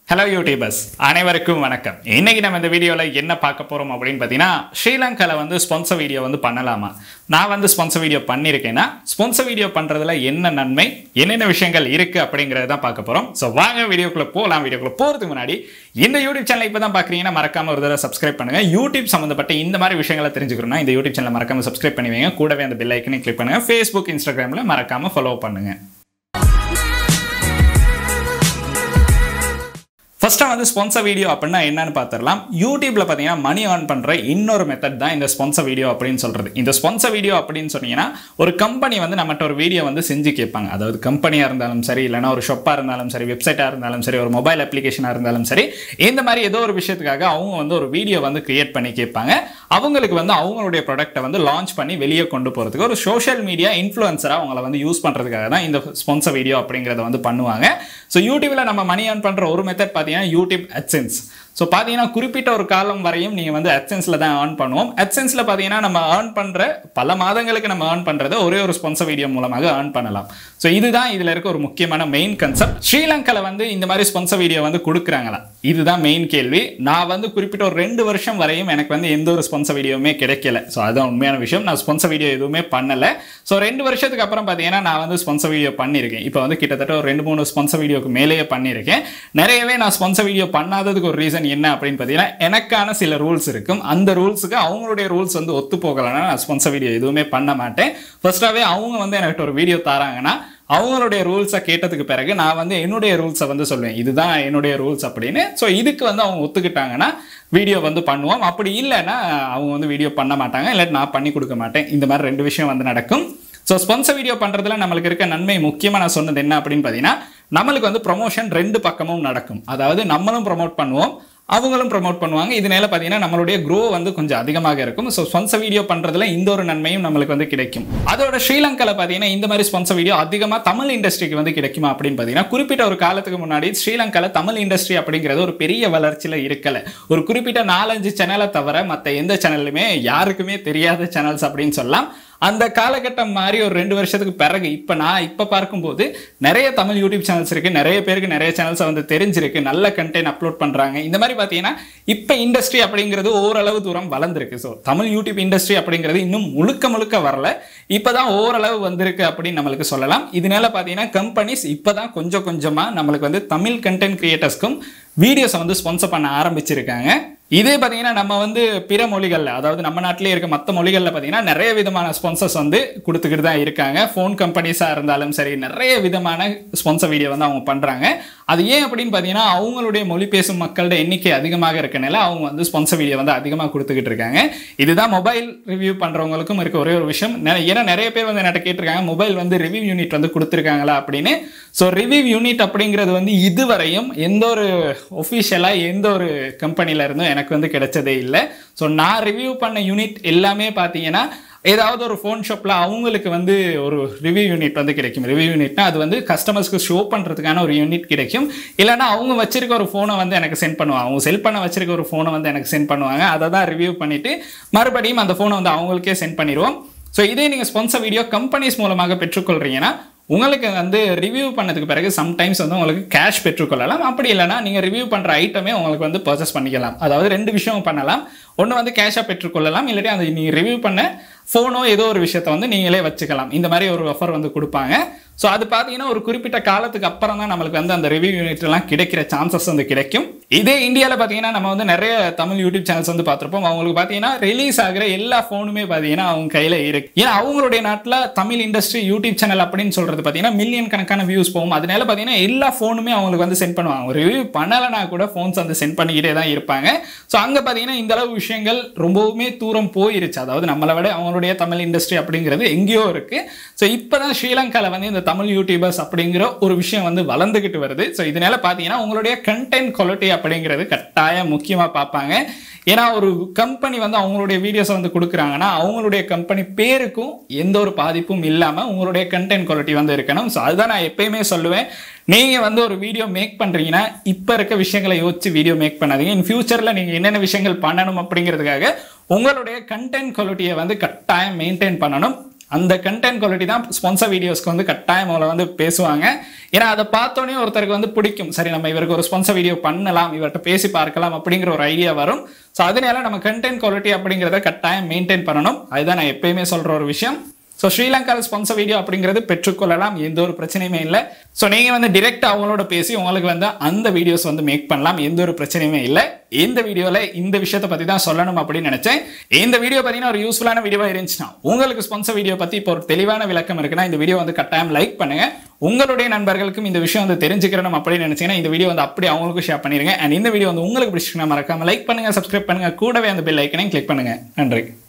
hello YouTubers அனைவருக்கும் வணக்கம் இன்னைக்கு நம்ம இந்த வீடியோவில் என்ன பார்க்க போகிறோம் அப்படின்னு பார்த்தீங்கன்னா ஸ்ரீலங்காவில் வந்து ஸ்பான்சர் வீடியோ வந்து பண்ணலாமா நான் வந்து ஸ்பான்சர் வீடியோ பண்ணியிருக்கேன்னா ஸ்பான்சர் வீடியோ பண்ணுறதுல என்ன நன்மை என்னென்ன விஷயங்கள் இருக்குது அப்படிங்கிறத தான் பார்க்க போகிறோம் ஸோ வாங்க வீடியோக்குள்ளே போகலாம் வீடியோக்குள்ளே போகிறதுக்கு முன்னாடி இந்த யூடியூப் சேனல் இப்போ தான் பார்க்குறீங்கன்னா மறக்காம ஒரு தடவை சப்ஸ்கிரைப் பண்ணுங்கள் யூடியூப் சம்மந்தப்பட்ட இந்த மாதிரி விஷயங்களை தெரிஞ்சுக்கணும்னா இந்த யூடியூப் சேனலை மறக்காம சப்ஸ்கிரைப் பண்ணி வைங்க கூடவே அந்த பெல் ஐக்கனையும் கிளிக் பண்ணுங்கள் ஃபேஸ்புக் இன்ஸ்டாகிராமில் மறக்காம ஃபாலோ பண்ணுங்கள் ஃபர்ஸ்ட்டாக வந்து ஸ்பான்சர் வீடியோ அப்படின்னா என்னன்னு பார்த்துடலாம் யூடியூப்ல பார்த்தீங்கன்னா மணி ஆன் பண்ணுற இன்னொரு மெத்தட் தான் இந்த ஸ்பான்சர் வீடியோ அப்படின்னு சொல்கிறது இந்த ஸ்பான்சர் வீடியோ அப்படின்னு சொன்னீங்கன்னா ஒரு கம்பெனி வந்து நம்மகிட்ட ஒரு வீடியோ வந்து செஞ்சு கேட்பாங்க அதாவது கம்பெனியாக இருந்தாலும் சரி இல்லைனா ஒரு ஷாப்பாக இருந்தாலும் சரி வெப்சைட்டாக இருந்தாலும் சரி ஒரு மொபைல் அப்ளிகேஷனாக இருந்தாலும் சரி இந்த மாதிரி ஏதோ ஒரு விஷயத்துக்காக அவங்க வந்து ஒரு வீடியோ வந்து கிரியேட் பண்ணி கேட்பாங்க அவங்களுக்கு வந்து அவங்களுடைய ப்ராடக்ட்டை வந்து லான்ச் பண்ணி வெளியே கொண்டு போகிறதுக்கு ஒரு சோஷியல் மீடியா இன்ஃப்ளூயன்சராக அவங்கள வந்து யூஸ் பண்ணுறதுக்காக தான் இந்த ஸ்பான்சர் வீடியோ அப்படிங்கிறத வந்து பண்ணுவாங்க ஸோ யூடியூப்ல நம்ம மணி ஆன் பண்ணுற ஒரு மெத்தட் பார்த்தீங்கன்னா யூடியூப் அட்சென்ஸ் ஸோ பார்த்தீங்கன்னா குறிப்பிட்ட ஒரு காலம் வரையும் நீங்கள் வந்து அட்சென்ஸில் தான் ஏர்ன் பண்ணுவோம் அட்சென்ஸில் பார்த்தீங்கன்னா நம்ம ஏர்ன் பண்ணுற பல மாதங்களுக்கு நம்ம ஏர்ன் பண்ணுறத ஒரே ஒரு ஸ்பான்சர் வீடியோ மூலமாக ஏர்ன் பண்ணலாம் ஸோ இதுதான் இதில் இருக்க ஒரு முக்கியமான மெயின் கன்செப்ட் ஸ்ரீலங்காவில் வந்து இந்த மாதிரி ஸ்பான்சர் வீடியோ வந்து கொடுக்குறாங்களா இதுதான் மெயின் கேள்வி நான் வந்து குறிப்பிட்ட ஒரு ரெண்டு வருஷம் வரையும் எனக்கு வந்து எந்த ஒரு ஸ்பான்சர் வீடியோவுமே கிடைக்கல ஸோ அதுதான் உண்மையான விஷயம் நான் ஸ்பான்சர் வீடியோ எதுவுமே பண்ணலை ஸோ ரெண்டு வருஷத்துக்கு அப்புறம் பார்த்தீங்கன்னா நான் வந்து ஸ்பான்சர் வீடியோ பண்ணியிருக்கேன் இப்போ வந்து கிட்டத்தட்ட ஒரு ரெண்டு மூணு ஸ்பான்சர் வீடியோக்கு மேலேயே பண்ணியிருக்கேன் நிறையவே நான் ஸ்பான்சர் வீடியோ பண்ணாததுக்கு ஒரு ரீசன் என்ன அப்படின்னு பார்த்தீங்கன்னா எனக்கான சில ரூல்ஸ் இருக்கும் அந்த ரூல்ஸுக்கு அவங்களுடைய ரூல்ஸ் வந்து ஒத்து போகலைன்னா நான் ஸ்பான்சர் வீடியோ எதுவுமே பண்ண மாட்டேன் ஃபர்ஸ்டாகவே அவங்க வந்து எனக்கு ஒரு வீடியோ தராங்கன்னா அவங்களுடைய ரூல்ஸை கேட்டதுக்கு பிறகு நான் வந்து என்னுடைய ரூல்ஸை வந்து சொல்லுவேன் இதுதான் என்னுடைய ரூல்ஸ் அப்படின்னு ஸோ இதுக்கு வந்து அவங்க ஒத்துக்கிட்டாங்கன்னா வீடியோ வந்து பண்ணுவோம் அப்படி இல்லைன்னா அவங்க வந்து வீடியோ பண்ண மாட்டாங்க இல்லாட்டி நான் பண்ணி கொடுக்க மாட்டேன் இந்த மாதிரி ரெண்டு விஷயம் வந்து நடக்கும் ஸோ ஸ்பான்சர் வீடியோ பண்ணுறதுல நம்மளுக்கு இருக்க நன்மை முக்கியமாக நான் சொன்னது என்ன அப்படின்னு பார்த்தீங்கன்னா நம்மளுக்கு வந்து ப்ரொமோஷன் ரெண்டு பக்கமும் நடக்கும் அதாவது நம்மளும் ப்ரொமோட் பண்ணுவோம் அவங்களும் ப்ரொமோட் பண்ணுவாங்க இதனால பார்த்தீங்கன்னா நம்மளுடைய க்ரோ வந்து கொஞ்சம் அதிகமாக இருக்கும் ஸோ ஸ்பான்சர் வீடியோ பண்ணுறதுல இந்த ஒரு நன்மையும் நம்மளுக்கு வந்து கிடைக்கும் அதோட ஸ்ரீலங்காவில் பார்த்தீங்கன்னா இந்த மாதிரி ஸ்பான்சர் வீடியோ அதிகமாக தமிழ் இண்டஸ்ட்ரிக்கு வந்து கிடைக்குமா அப்படின்னு பார்த்தீங்கன்னா குறிப்பிட்ட ஒரு காலத்துக்கு முன்னாடி ஸ்ரீலங்காவில் தமிழ் இண்டஸ்ட்ரி அப்படிங்கிறது ஒரு பெரிய வளர்ச்சியில் இருக்கலை ஒரு குறிப்பிட்ட நாலஞ்சு சேனலை தவிர மற்ற எந்த சேனல்லுமே யாருக்குமே தெரியாத சேனல்ஸ் அப்படின்னு சொல்லலாம் அந்த காலகட்டம் மாதிரி ஒரு ரெண்டு வருஷத்துக்கு பிறகு இப்போ நான் இப்போ பார்க்கும்போது நிறைய தமிழ் யூடியூப் சேனல்ஸ் இருக்குது நிறைய பேருக்கு நிறைய சேனல்ஸ் வந்து தெரிஞ்சிருக்கு நல்ல கண்டென்ட் அப்லோட் பண்ணுறாங்க இந்த மாதிரி பார்த்தீங்கன்னா இப்போ இண்டஸ்ட்ரி அப்படிங்கிறது ஓரளவு தூரம் வளர்ந்துருக்கு ஸோ தமிழ் யூடியூப் இண்டஸ்ட்ரி அப்படிங்கிறது இன்னும் முழுக்க முழுக்க வரல இப்போ தான் ஓரளவு வந்திருக்கு அப்படின்னு நம்மளுக்கு சொல்லலாம் இதனால பார்த்தீங்கன்னா கம்பெனிஸ் இப்போ தான் கொஞ்சம் கொஞ்சமாக நம்மளுக்கு வந்து தமிழ் கண்டென்ட் கிரியேட்டர்ஸ்க்கும் வீடியோஸை வந்து ஸ்பான்சர் பண்ண ஆரம்பிச்சிருக்காங்க இதே பார்த்தீங்கன்னா நம்ம வந்து பிற மொழிகளில் அதாவது நம்ம நாட்டிலே இருக்க மற்ற மொழிகளில் பார்த்தீங்கன்னா நிறைய விதமான ஸ்பான்சர்ஸ் வந்து கொடுத்துக்கிட்டு தான் இருக்காங்க ஃபோன் கம்பெனிஸாக இருந்தாலும் சரி நிறைய விதமான ஸ்பான்சர் வீடியோ வந்து அவங்க பண்ணுறாங்க அது ஏன் அப்படின்னு பார்த்தீங்கன்னா அவங்களுடைய மொழி பேசும் மக்களோட எண்ணிக்கை அதிகமாக இருக்கனால அவங்க வந்து ஸ்பான்சர் வீடியோ வந்து அதிகமாக கொடுத்துக்கிட்டு இருக்காங்க இதுதான் மொபைல் ரிவ்யூ பண்ணுறவங்களுக்கும் இருக்க ஒரே ஒரு விஷயம் நெ- ஏன்னா நிறைய பேர் வந்து என்கிட்ட கேட்டிருக்காங்க மொபைல் வந்து ரிவ்யூ யூனிட் வந்து கொடுத்துருக்காங்களா அப்படின்னு ஸோ ரிவ்யூ யூனிட் அப்படிங்கிறது வந்து இதுவரையும் எந்த ஒரு ஒஃபிஷியலாக எந்த ஒரு கம்பெனில இருந்தும் எனக்கு வந்து கிடைச்சதே இல்லை ஸோ நான் ரிவ்யூ பண்ண யூனிட் எல்லாமே பார்த்தீங்கன்னா ஏதாவது ஒரு ஃபோன் ஷாப்பில் அவங்களுக்கு வந்து ஒரு ரிவ்யூ யூனிட் வந்து கிடைக்கும் ரிவ்யூ யூனிட்னா அது வந்து கஸ்டமர்ஸ்க்கு ஷோ பண்ணுறதுக்கான ஒரு யூனிட் கிடைக்கும் இல்லைன்னா அவங்க வச்சிருக்க ஒரு ஃபோனை வந்து எனக்கு சென்ட் பண்ணுவாங்க அவங்க செல் பண்ண வச்சிருக்க ஒரு ஃபோனை வந்து எனக்கு சென்ட் பண்ணுவாங்க அதை தான் ரிவ்யூ பண்ணிவிட்டு மறுபடியும் அந்த ஃபோனை வந்து அவங்களுக்கே சென்ட் பண்ணிடுவோம் ஸோ இதே நீங்கள் ஸ்பான்சர் வீடியோ கம்பெனிஸ் மூலமாக பெற்றுக்கொள்றீங்கன்னா உங்களுக்கு வந்து ரிவ்யூ பண்ணதுக்கு பிறகு சம்டைம்ஸ் வந்து உங்களுக்கு கேஷ் பெற்றுக்கொள்ளலாம் அப்படி இல்லைனா நீங்கள் ரிவ்யூ பண்ணுற ஐட்டமே உங்களுக்கு வந்து பர்ச்சேஸ் பண்ணிக்கலாம் அதாவது ரெண்டு விஷயம் பண்ணலாம் ஒன்று வந்து கேஷாக பெற்றுக்கொள்ளலாம் இல்லாட்டி அந்த நீங்கள் ரிவ்யூ பண்ண ஃபோனோ ஏதோ ஒரு விஷயத்தை வந்து நீங்களே வச்சுக்கலாம் இந்த மாதிரி ஒரு ஆஃபர் வந்து கொடுப்பாங்க ஸோ அது பார்த்தீங்கன்னா ஒரு குறிப்பிட்ட காலத்துக்கு அப்புறம் தான் நம்மளுக்கு வந்து அந்த ரிவ்யூ யூனிட் எல்லாம் கிடைக்கிற சான்சஸ் வந்து கிடைக்கும் இதே இந்தியாவில் பார்த்தீங்கன்னா நம்ம வந்து நிறைய தமிழ் யூடியூப் சேனல்ஸ் வந்து பார்த்துருப்போம் அவங்களுக்கு பார்த்தீங்கன்னா ரிலீஸ் ஆகிற எல்லா ஃபோனுமே பார்த்தீங்கன்னா அவங்க கையில் இருக்கு ஏன்னா அவங்களுடைய நாட்டில் தமிழ் இண்டஸ்ட்ரி யூடியூப் சேனல் அப்படின்னு சொல்றது பார்த்தீங்கன்னா மில்லியன் கணக்கான வியூஸ் போகும் அதனால பார்த்தீங்கன்னா எல்லா ஃபோனுமே அவங்களுக்கு வந்து சென்ட் பண்ணுவாங்க ரிவ்யூ பண்ணலைனா கூட ஃபோன்ஸ் வந்து சென்ட் பண்ணிக்கிட்டே தான் இருப்பாங்க ஸோ அங்கே பார்த்தீங்கன்னா இந்த அளவு விஷயங்கள் ரொம்பவுமே தூரம் போயிருச்சு அதாவது நம்மளை விட அவங்களுடைய தமிழ் இண்டஸ்ட்ரி அப்படிங்கிறது எங்கேயோ இருக்கு ஸோ இப்போ தான் ஸ்ரீலங்காவில் வந்து இந்த தமிழ் யூடியூபர்ஸ் அப்படிங்கிற ஒரு விஷயம் வந்து வளர்ந்துக்கிட்டு வருது ஸோ இதனால பார்த்தீங்கன்னா உங்களுடைய கண்டென்ட் குவாலிட்டி அப்படிங்கிறது கட்டாயம் முக்கியமாக பார்ப்பாங்க ஏன்னா ஒரு கம்பெனி வந்து அவங்களுடைய வீடியோஸை வந்து கொடுக்குறாங்கன்னா அவங்களுடைய கம்பெனி பேருக்கும் எந்த ஒரு பாதிப்பும் இல்லாமல் உங்களுடைய கண்டென்ட் குவாலிட்டி வந்து இருக்கணும் ஸோ அதுதான் நான் எப்பயுமே சொல்லுவேன் நீங்கள் வந்து ஒரு வீடியோ மேக் பண்ணுறீங்கன்னா இப்போ இருக்க விஷயங்களை யோசிச்சு வீடியோ மேக் பண்ணாதீங்க இன் ஃபியூச்சரில் நீங்கள் என்னென்ன விஷயங்கள் பண்ணணும் அப்படிங்கிறதுக்காக உங்களுடைய கண்டென்ட் குவாலிட்டியை வந்து கட்டாயம் மெயின்டைன் பண்ணணும் அந்த கண்டென்ட் குவாலிட்டி தான் ஸ்பான்சர் வீடியோஸ்க்கு வந்து கட்டாயம் அவங்கள வந்து பேசுவாங்க ஏன்னா அதை பார்த்தோன்னே ஒருத்தருக்கு வந்து பிடிக்கும் சரி நம்ம இவருக்கு ஒரு ஸ்பான்சர் வீடியோ பண்ணலாம் இவர்கிட்ட பேசி பார்க்கலாம் அப்படிங்கிற ஒரு ஐடியா வரும் ஸோ அதனால நம்ம கண்டென்ட் குவாலிட்டி அப்படிங்கிறத கட்டாயம் மெயின்டைன் பண்ணணும் அதுதான் நான் எப்பயுமே சொல்கிற ஒரு விஷயம் ஸோ ஸ்ரீலங்காவில் ஸ்பான்சர் வீடியோ அப்படிங்கிறது பெற்றுக்கொள்ளலாம் எந்த ஒரு பிரச்சனையுமே இல்லை ஸோ நீங்கள் வந்து டிரெக்டாக அவங்களோட பேசி உங்களுக்கு வந்து அந்த வீடியோஸ் வந்து மேக் பண்ணலாம் எந்த ஒரு பிரச்சனையுமே இல்லை இந்த வீடியோவில் இந்த விஷயத்தை பற்றி தான் சொல்லணும் அப்படின்னு நினச்சேன் இந்த வீடியோ பார்த்தீங்கன்னா ஒரு யூஸ்ஃபுல்லான வீடியோவாக இருந்துச்சுன்னா உங்களுக்கு ஸ்பான்சர் வீடியோ பற்றி இப்போ ஒரு தெளிவான விளக்கம் இருக்குன்னா இந்த வீடியோ வந்து கட்டாயம் லைக் பண்ணுங்க உங்களுடைய நண்பர்களுக்கும் இந்த விஷயம் வந்து தெரிஞ்சுக்கிறணும் அப்படின்னு நினைச்சீங்கன்னா இந்த வீடியோ வந்து அப்படியே அவங்களுக்கும் ஷேர் பண்ணிருங்க அண்ட் இந்த வீடியோ வந்து உங்களுக்கு பிடிச்சிருக்கா மறக்காம லைக் பண்ணுங்க சப்ஸ்கிரைப் பண்ணுங்க கூடவே அந்த பெல் ஐக்கனையும் கிளிக் பண்ணுங்க நன்றி